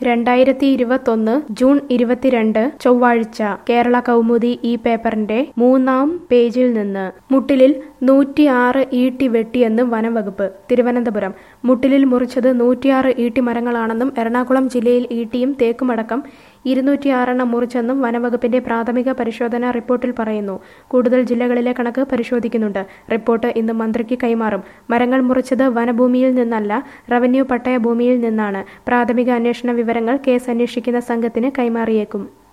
രണ്ടായിരത്തി ഇരുപത്തൊന്ന് ജൂൺ ഇരുപത്തിരണ്ട് ചൊവ്വാഴ്ച കേരള കൗമുദി ഈ പേപ്പറിന്റെ മൂന്നാം പേജിൽ നിന്ന് മുട്ടിലിൽ നൂറ്റിയാറ് ഈട്ടി വെട്ടിയെന്ന് വനംവകുപ്പ് തിരുവനന്തപുരം മുട്ടിലിൽ മുറിച്ചത് നൂറ്റിയാറ് ഈട്ടി മരങ്ങളാണെന്നും എറണാകുളം ജില്ലയിൽ ഈട്ടിയും തേക്കുമടക്കം ഇരുന്നൂറ്റിയാറെണ്ണം മുറിച്ചെന്നും വനംവകുപ്പിന്റെ പ്രാഥമിക പരിശോധനാ റിപ്പോർട്ടിൽ പറയുന്നു കൂടുതൽ ജില്ലകളിലെ കണക്ക് പരിശോധിക്കുന്നുണ്ട് റിപ്പോർട്ട് ഇന്ന് മന്ത്രിക്ക് കൈമാറും മരങ്ങൾ മുറിച്ചത് വനഭൂമിയിൽ നിന്നല്ല റവന്യൂ പട്ടയ ഭൂമിയിൽ നിന്നാണ് പ്രാഥമിക അന്വേഷണ വിവരങ്ങൾ കേസ് അന്വേഷിക്കുന്ന സംഘത്തിന് കൈമാറിയേക്കും